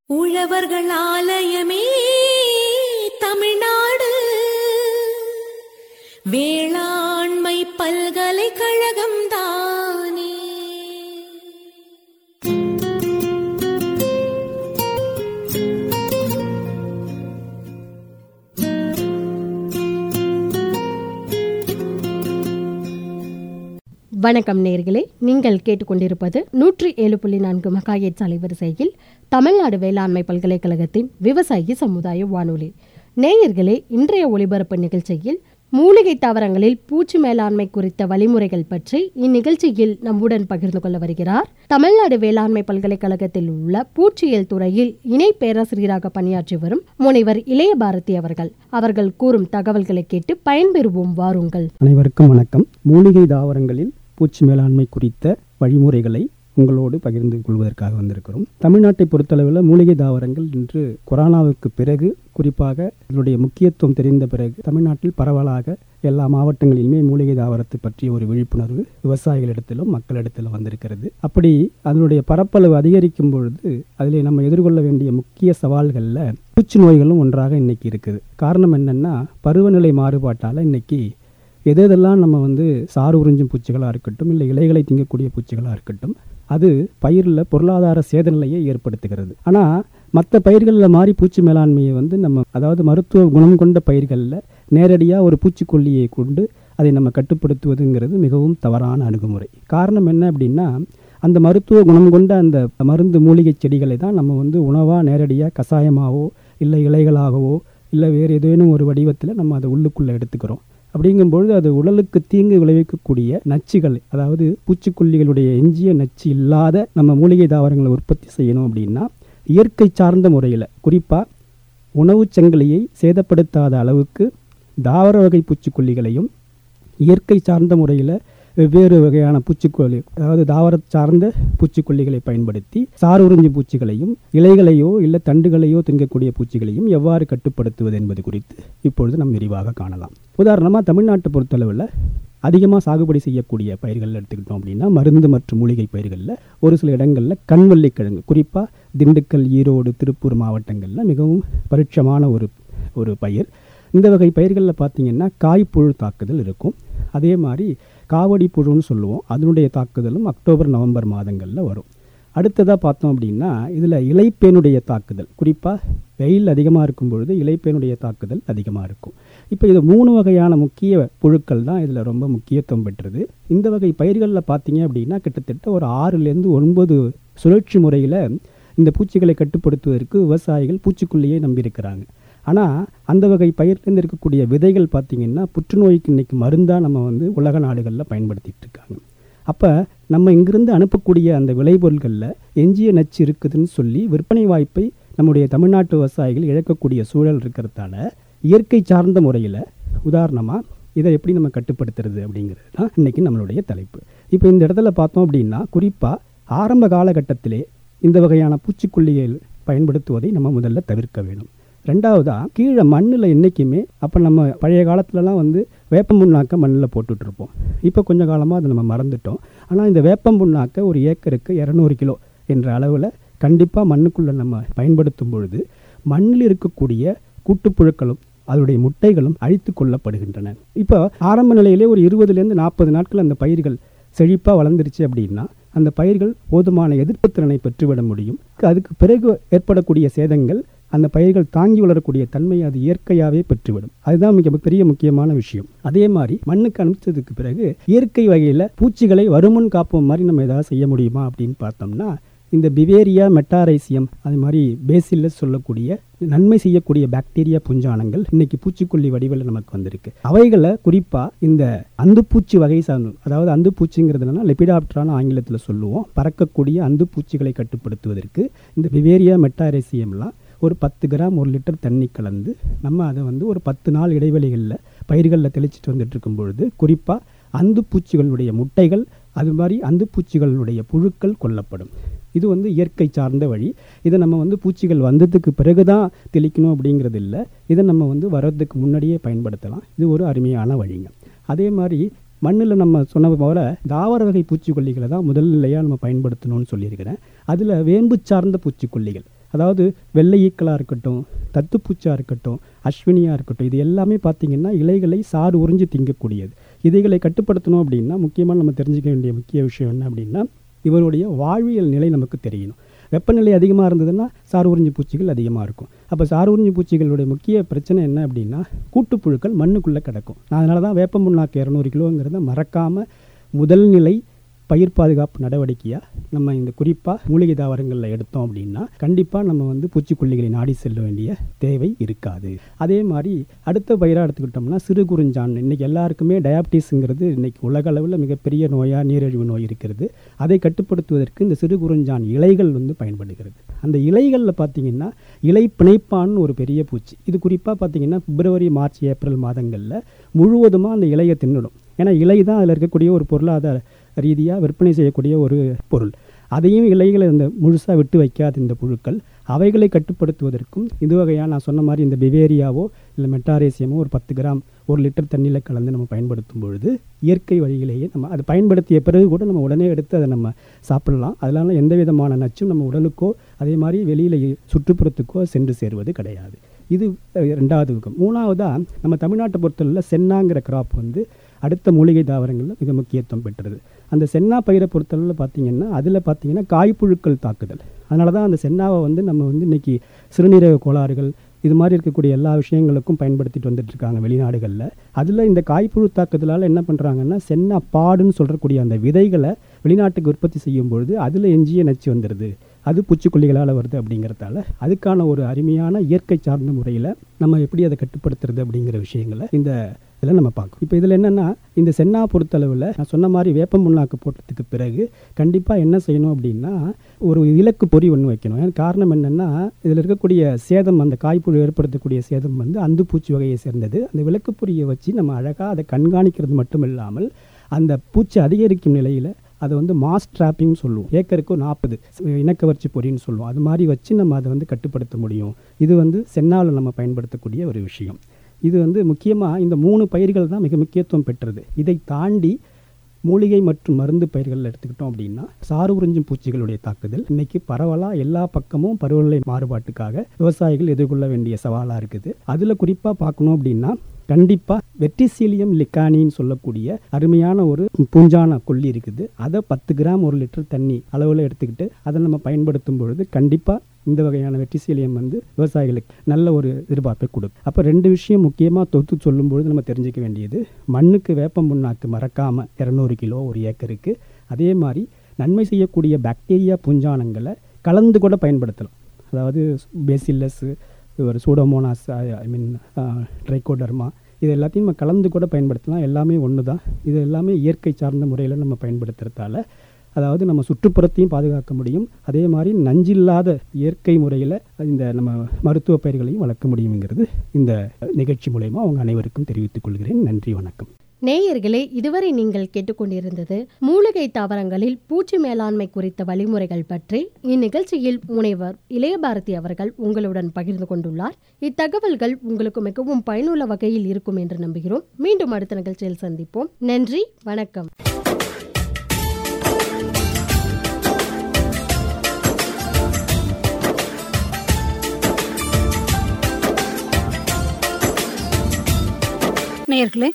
உழவர்கள் ஆலயமே தமிழ்நாடு வேளாண்மை பல்கலைக்கழகம் தானே வணக்கம் நேர்களே நீங்கள் கேட்டுக்கொண்டிருப்பது நூற்றி ஏழு புள்ளி நான்கு மகாயேட்ஸ் அலைவரிசையில் தமிழ்நாடு வேளாண்மை பல்கலைக்கழகத்தின் விவசாயி சமுதாய வானொலி நேயர்களே இன்றைய ஒளிபரப்பு நிகழ்ச்சியில் மூலிகை தாவரங்களில் பூச்சி மேலாண்மை குறித்த வழிமுறைகள் பற்றி இந்நிகழ்ச்சியில் நம்முடன் பகிர்ந்து கொள்ள வருகிறார் தமிழ்நாடு வேளாண்மை பல்கலைக்கழகத்தில் உள்ள பூச்சியியல் துறையில் இணை பேராசிரியராக பணியாற்றி வரும் முனைவர் இளைய பாரதி அவர்கள் அவர்கள் கூறும் தகவல்களை கேட்டு பயன்பெறுவோம் வாருங்கள் அனைவருக்கும் வணக்கம் மூலிகை தாவரங்களில் பூச்சி மேலாண்மை குறித்த வழிமுறைகளை உங்களோடு பகிர்ந்து கொள்வதற்காக வந்திருக்கிறோம் தமிழ்நாட்டை பொறுத்தளவில் மூலிகை தாவரங்கள் இன்று கொரோனாவுக்கு பிறகு குறிப்பாக இதனுடைய முக்கியத்துவம் தெரிந்த பிறகு தமிழ்நாட்டில் பரவலாக எல்லா மாவட்டங்களிலுமே மூலிகை தாவரத்தை பற்றிய ஒரு விழிப்புணர்வு விவசாயிகளிடத்திலும் மக்களிடத்திலும் வந்திருக்கிறது அப்படி அதனுடைய பரப்பளவு அதிகரிக்கும் பொழுது அதிலே நம்ம எதிர்கொள்ள வேண்டிய முக்கிய சவால்களில் பூச்சி நோய்களும் ஒன்றாக இன்னைக்கு இருக்குது காரணம் என்னன்னா பருவநிலை மாறுபாட்டால் இன்னைக்கு எது எதெல்லாம் நம்ம வந்து சாறு உறிஞ்சும் பூச்சிகளாக இருக்கட்டும் இல்லை இலைகளை திங்கக்கூடிய பூச்சிகளாக இருக்கட்டும் அது பயிரில் பொருளாதார சேத நிலையை ஏற்படுத்துகிறது ஆனால் மற்ற பயிர்களில் மாறி பூச்சி மேலாண்மையை வந்து நம்ம அதாவது மருத்துவ குணம் கொண்ட பயிர்களில் நேரடியாக ஒரு பூச்சிக்கொல்லியை கொண்டு அதை நம்ம கட்டுப்படுத்துவதுங்கிறது மிகவும் தவறான அணுகுமுறை காரணம் என்ன அப்படின்னா அந்த மருத்துவ குணம் கொண்ட அந்த மருந்து மூலிகை செடிகளை தான் நம்ம வந்து உணவாக நேரடியாக கஷாயமாகவோ இல்லை இலைகளாகவோ இல்லை வேறு ஏதேனும் ஒரு வடிவத்தில் நம்ம அதை உள்ளுக்குள்ளே எடுத்துக்கிறோம் அப்படிங்கும்பொழுது அது உடலுக்கு தீங்கு விளைவிக்கக்கூடிய நச்சுகள் அதாவது பூச்சிக்கொல்லிகளுடைய எஞ்சிய நச்சு இல்லாத நம்ம மூலிகை தாவரங்களை உற்பத்தி செய்யணும் அப்படின்னா இயற்கை சார்ந்த முறையில் குறிப்பாக உணவுச் சங்கிலியை சேதப்படுத்தாத அளவுக்கு தாவர வகை பூச்சிக்கொல்லிகளையும் இயற்கை சார்ந்த முறையில் வெவ்வேறு வகையான பூச்சிக்கொல்லி அதாவது தாவர சார்ந்த பூச்சிக்கொல்லிகளை பயன்படுத்தி சார் உறிஞ்சி பூச்சிகளையும் இலைகளையோ இல்லை தண்டுகளையோ திங்கக்கூடிய பூச்சிகளையும் எவ்வாறு கட்டுப்படுத்துவது என்பது குறித்து இப்பொழுது நாம் விரிவாக காணலாம் உதாரணமாக தமிழ்நாட்டை பொறுத்தளவில் அதிகமாக சாகுபடி செய்யக்கூடிய பயிர்கள் எடுத்துக்கிட்டோம் அப்படின்னா மருந்து மற்றும் மூலிகை பயிர்களில் ஒரு சில இடங்களில் கண்வள்ளிக்கிழங்கு குறிப்பாக திண்டுக்கல் ஈரோடு திருப்பூர் மாவட்டங்களில் மிகவும் பரிட்சமான ஒரு ஒரு பயிர் இந்த வகை பயிர்களில் பார்த்தீங்கன்னா காய்ப்புழு தாக்குதல் இருக்கும் அதே மாதிரி காவடி புழுன்னு சொல்லுவோம் அதனுடைய தாக்குதலும் அக்டோபர் நவம்பர் மாதங்களில் வரும் அடுத்ததாக பார்த்தோம் அப்படின்னா இதில் இலைப்பேனுடைய தாக்குதல் குறிப்பாக வெயில் அதிகமாக இருக்கும் பொழுது இலைப்பேனுடைய தாக்குதல் அதிகமாக இருக்கும் இப்போ இது மூணு வகையான முக்கிய புழுக்கள் தான் இதில் ரொம்ப முக்கியத்துவம் பெற்றது இந்த வகை பயிர்களில் பார்த்தீங்க அப்படின்னா கிட்டத்தட்ட ஒரு ஆறுலேருந்து ஒன்பது சுழற்சி முறையில் இந்த பூச்சிகளை கட்டுப்படுத்துவதற்கு விவசாயிகள் பூச்சிக்கொல்லியை நம்பியிருக்கிறாங்க ஆனால் அந்த வகை பயிர்லேருந்து இருக்கக்கூடிய விதைகள் பார்த்திங்கன்னா புற்றுநோய்க்கு இன்றைக்கி மருந்தாக நம்ம வந்து உலக நாடுகளில் பயன்படுத்திகிட்டு இருக்காங்க அப்போ நம்ம இங்கிருந்து அனுப்பக்கூடிய அந்த விளைபொருட்களில் எஞ்சிய நச்சு இருக்குதுன்னு சொல்லி விற்பனை வாய்ப்பை நம்முடைய தமிழ்நாட்டு விவசாயிகள் இழக்கக்கூடிய சூழல் இருக்கிறதால இயற்கை சார்ந்த முறையில் உதாரணமாக இதை எப்படி நம்ம கட்டுப்படுத்துறது அப்படிங்கிறது தான் இன்றைக்கி நம்மளுடைய தலைப்பு இப்போ இந்த இடத்துல பார்த்தோம் அப்படின்னா குறிப்பாக ஆரம்ப காலகட்டத்திலே இந்த வகையான பூச்சிக்கொல்லிகள் பயன்படுத்துவதை நம்ம முதல்ல தவிர்க்க வேணும் ரெண்டாவதாக கீழே மண்ணில் என்றைக்குமே அப்போ நம்ம பழைய காலத்துலலாம் வந்து வேப்பம் புண்ணாக்க மண்ணில் போட்டுட்ருப்போம் இப்போ கொஞ்ச காலமாக அதை நம்ம மறந்துட்டோம் ஆனால் இந்த வேப்பம் புண்ணாக்க ஒரு ஏக்கருக்கு இரநூறு கிலோ என்ற அளவில் கண்டிப்பாக மண்ணுக்குள்ளே நம்ம பயன்படுத்தும் பொழுது மண்ணில் இருக்கக்கூடிய கூட்டுப்புழுக்களும் அதனுடைய முட்டைகளும் அழித்து கொள்ளப்படுகின்றன இப்போ ஆரம்ப நிலையிலே ஒரு இருபதுலேருந்து நாற்பது நாட்கள் அந்த பயிர்கள் செழிப்பாக வளர்ந்துருச்சு அப்படின்னா அந்த பயிர்கள் போதுமான எதிர்ப்பு திறனை பெற்றுவிட முடியும் அதுக்கு பிறகு ஏற்படக்கூடிய சேதங்கள் அந்த பயிர்கள் தாங்கி வளரக்கூடிய தன்மை அது இயற்கையாகவே பெற்றுவிடும் அதுதான் மிக பெரிய முக்கியமான விஷயம் அதே மாதிரி மண்ணுக்கு அனுப்பிச்சதுக்கு பிறகு இயற்கை வகையில் பூச்சிகளை வருமுன் காப்போம் மாதிரி நம்ம ஏதாவது செய்ய முடியுமா அப்படின்னு பார்த்தோம்னா இந்த பிவேரியா மெட்டாரைசியம் அது மாதிரி பேசில்லஸ் சொல்லக்கூடிய நன்மை செய்யக்கூடிய பாக்டீரியா புஞ்சானங்கள் இன்னைக்கு பூச்சிக்கொல்லி வடிவில் நமக்கு வந்திருக்கு அவைகளை குறிப்பாக இந்த அந்துப்பூச்சி வகை சார்ந்து அதாவது அந்துப்பூச்சிங்கிறது என்னன்னா லெபிடாப்டரான ஆங்கிலத்தில் சொல்லுவோம் பறக்கக்கூடிய அந்துப்பூச்சிகளை கட்டுப்படுத்துவதற்கு இந்த பிவேரியா மெட்டாரைசியம்லாம் ஒரு பத்து கிராம் ஒரு லிட்டர் தண்ணி கலந்து நம்ம அதை வந்து ஒரு பத்து நாள் இடைவெளிகளில் பயிர்களில் தெளிச்சிட்டு வந்துட்டு இருக்கும் பொழுது குறிப்பாக அந்து பூச்சிகளுடைய முட்டைகள் அது மாதிரி அந்து பூச்சிகளுடைய புழுக்கள் கொல்லப்படும் இது வந்து இயற்கை சார்ந்த வழி இதை நம்ம வந்து பூச்சிகள் வந்ததுக்கு பிறகு தான் தெளிக்கணும் அப்படிங்கிறது இல்லை இதை நம்ம வந்து வர்றதுக்கு முன்னாடியே பயன்படுத்தலாம் இது ஒரு அருமையான வழிங்க அதே மாதிரி மண்ணில் நம்ம சொன்ன போல தாவர வகை பூச்சிக்கொல்லிகளை தான் முதல் நிலையாக நம்ம பயன்படுத்தணும்னு சொல்லியிருக்கிறேன் அதில் வேம்பு சார்ந்த பூச்சிக்கொல்லிகள் அதாவது வெள்ளை ஈக்களாக இருக்கட்டும் தத்துப்பூச்சா இருக்கட்டும் அஸ்வினியாக இருக்கட்டும் இது எல்லாமே பார்த்திங்கன்னா இலைகளை சாறு உறிஞ்சு திங்கக்கூடியது இதைகளை கட்டுப்படுத்தணும் அப்படின்னா முக்கியமாக நம்ம தெரிஞ்சுக்க வேண்டிய முக்கிய விஷயம் என்ன அப்படின்னா இவருடைய வாழ்வியல் நிலை நமக்கு தெரியணும் வெப்பநிலை அதிகமாக இருந்ததுன்னா சார் உறிஞ்சி பூச்சிகள் அதிகமாக இருக்கும் அப்போ சார் உறிஞ்சி பூச்சிகளுடைய முக்கிய பிரச்சனை என்ன அப்படின்னா கூட்டுப்புழுக்கள் மண்ணுக்குள்ளே கிடக்கும் அதனால தான் வேப்ப முன்னாக்கு இரநூறு கிலோங்கிறத மறக்காமல் முதல் நிலை பயிர் பாதுகாப்பு நடவடிக்கையாக நம்ம இந்த குறிப்பாக மூலிகை தாவரங்களில் எடுத்தோம் அப்படின்னா கண்டிப்பாக நம்ம வந்து பூச்சிக்கொல்லிகளை நாடி செல்ல வேண்டிய தேவை இருக்காது அதே மாதிரி அடுத்த பயிராக எடுத்துக்கிட்டோம்னா சிறு குறுஞ்சான் இன்றைக்கி எல்லாருக்குமே டயாபிட்டிஸுங்கிறது இன்றைக்கி உலக அளவில் மிகப்பெரிய நோயாக நீரிழிவு நோய் இருக்கிறது அதை கட்டுப்படுத்துவதற்கு இந்த சிறு குறுஞ்சான் இலைகள் வந்து பயன்படுகிறது அந்த இலைகளில் பார்த்தீங்கன்னா இலை பிணைப்பான்னு ஒரு பெரிய பூச்சி இது குறிப்பாக பார்த்தீங்கன்னா பிப்ரவரி மார்ச் ஏப்ரல் மாதங்களில் முழுவதுமாக அந்த இலையை தின்னுடும் ஏன்னா இலை தான் அதில் இருக்கக்கூடிய ஒரு பொருளாதார ரீதியாக விற்பனை செய்யக்கூடிய ஒரு பொருள் அதையும் இலைகளை இந்த முழுசாக விட்டு வைக்காத இந்த புழுக்கள் அவைகளை கட்டுப்படுத்துவதற்கும் இது வகையாக நான் சொன்ன மாதிரி இந்த பிவேரியாவோ இல்லை மெட்டாரேசியமோ ஒரு பத்து கிராம் ஒரு லிட்டர் தண்ணியில் கலந்து நம்ம பயன்படுத்தும் பொழுது இயற்கை வழியிலேயே நம்ம அதை பயன்படுத்திய பிறகு கூட நம்ம உடனே எடுத்து அதை நம்ம சாப்பிடலாம் அதனால எந்த விதமான நச்சும் நம்ம உடலுக்கோ அதே மாதிரி வெளியில் சுற்றுப்புறத்துக்கோ சென்று சேருவது கிடையாது இது அஹ், ரெண்டாவது விகம் மூணாவதாக நம்ம தமிழ்நாட்டை பொறுத்தவரையில் சென்னாங்கிற கிராப் வந்து அடுத்த மூலிகை தாவரங்களில் மிக முக்கியத்துவம் பெற்றது அந்த சென்னா பயிரை பொறுத்தளவில் பார்த்தீங்கன்னா அதில் பார்த்தீங்கன்னா காய்ப்புழுக்கள் தாக்குதல் அதனால தான் அந்த சென்னாவை வந்து நம்ம வந்து இன்னைக்கு சிறுநீரக கோளாறுகள் இது மாதிரி இருக்கக்கூடிய எல்லா விஷயங்களுக்கும் பயன்படுத்திட்டு வந்துட்டு இருக்காங்க வெளிநாடுகளில் அதில் இந்த காய்ப்புழு தாக்குதலால் என்ன பண்ணுறாங்கன்னா சென்னா பாடுன்னு சொல்கிறக்கூடிய அந்த விதைகளை வெளிநாட்டுக்கு உற்பத்தி செய்யும் பொழுது அதில் எஞ்சிய நச்சு வந்துடுது அது பூச்சிக்கொல்லிகளால் வருது அப்படிங்கிறதால அதுக்கான ஒரு அருமையான இயற்கை சார்ந்த முறையில் நம்ம எப்படி அதை கட்டுப்படுத்துறது அப்படிங்கிற விஷயங்களை இந்த இதில் நம்ம பார்க்கணும் இப்போ இதில் என்னென்னா இந்த சென்னா பொறுத்தளவில் நான் சொன்ன மாதிரி வேப்ப முன்னாக்கு போட்டதுக்கு பிறகு கண்டிப்பாக என்ன செய்யணும் அப்படின்னா ஒரு இலக்கு பொறி ஒன்று வைக்கணும் ஏன்னா காரணம் என்னென்னா இதில் இருக்கக்கூடிய சேதம் அந்த காய்ப்புழு ஏற்படுத்தக்கூடிய சேதம் வந்து அந்து பூச்சி வகையை சேர்ந்தது அந்த விளக்கு பொறியை வச்சு நம்ம அழகாக அதை கண்காணிக்கிறது மட்டும் இல்லாமல் அந்த பூச்சி அதிகரிக்கும் நிலையில் அதை வந்து மாஸ் ட்ராப்பிங்னு சொல்லுவோம் ஏக்கருக்கு நாற்பது இனக்கவர்ச்சி பொறின்னு சொல்லுவோம் அது மாதிரி வச்சு நம்ம அதை வந்து கட்டுப்படுத்த முடியும் இது வந்து சென்னால் நம்ம பயன்படுத்தக்கூடிய ஒரு விஷயம் இது வந்து முக்கியமாக இந்த மூணு பயிர்கள் தான் மிக முக்கியத்துவம் பெற்றது இதை தாண்டி மூலிகை மற்றும் மருந்து பயிர்கள் எடுத்துக்கிட்டோம் அப்படின்னா சாறு உறிஞ்சும் பூச்சிகளுடைய தாக்குதல் இன்னைக்கு பரவலாக எல்லா பக்கமும் பருவநிலை மாறுபாட்டுக்காக விவசாயிகள் எதிர்கொள்ள வேண்டிய சவாலாக இருக்குது அதில் குறிப்பாக பார்க்கணும் அப்படின்னா கண்டிப்பாக வெட்டிசீலியம் லிக்கானின்னு சொல்லக்கூடிய அருமையான ஒரு பூஞ்சான கொல்லி இருக்குது அதை பத்து கிராம் ஒரு லிட்டர் தண்ணி அளவில் எடுத்துக்கிட்டு அதை நம்ம பயன்படுத்தும் பொழுது கண்டிப்பாக இந்த வகையான வெட்டிசீலியம் வந்து விவசாயிகளுக்கு நல்ல ஒரு எதிர்பார்ப்பை கொடுக்கும் அப்போ ரெண்டு விஷயம் முக்கியமாக தொத்து சொல்லும்பொழுது நம்ம தெரிஞ்சுக்க வேண்டியது மண்ணுக்கு வேப்பம் புண்ணாக்கு மறக்காமல் இரநூறு கிலோ ஒரு ஏக்கருக்கு அதே மாதிரி நன்மை செய்யக்கூடிய பாக்டீரியா பூஞ்சானங்களை கலந்து கூட பயன்படுத்தலாம் அதாவது பேசில்லஸ் ஒரு சூடோமோனாஸ் ஐ மீன் ட்ரைகோடர்மா இது எல்லாத்தையும் நம்ம கலந்து கூட பயன்படுத்தலாம் எல்லாமே ஒன்று தான் இது எல்லாமே இயற்கை சார்ந்த முறையில் நம்ம பயன்படுத்துறதால அதாவது நம்ம சுற்றுப்புறத்தையும் பாதுகாக்க முடியும் அதே மாதிரி நஞ்சில்லாத இயற்கை முறையில் இந்த நம்ம மருத்துவ பயிர்களையும் வளர்க்க முடியுங்கிறது இந்த நிகழ்ச்சி மூலயமா அவங்க அனைவருக்கும் தெரிவித்துக் கொள்கிறேன் நன்றி வணக்கம் நேயர்களே இதுவரை நீங்கள் கேட்டுக்கொண்டிருந்தது மூலிகை தாவரங்களில் பூச்சி மேலாண்மை குறித்த வழிமுறைகள் பற்றி இந்நிகழ்ச்சியில் முனைவர் இளையபாரதி அவர்கள் உங்களுடன் பகிர்ந்து கொண்டுள்ளார் இத்தகவல்கள் உங்களுக்கு மிகவும் பயனுள்ள வகையில் இருக்கும் என்று நம்புகிறோம் மீண்டும் அடுத்த நிகழ்ச்சியில் சந்திப்போம் நன்றி வணக்கம் நேயர்களே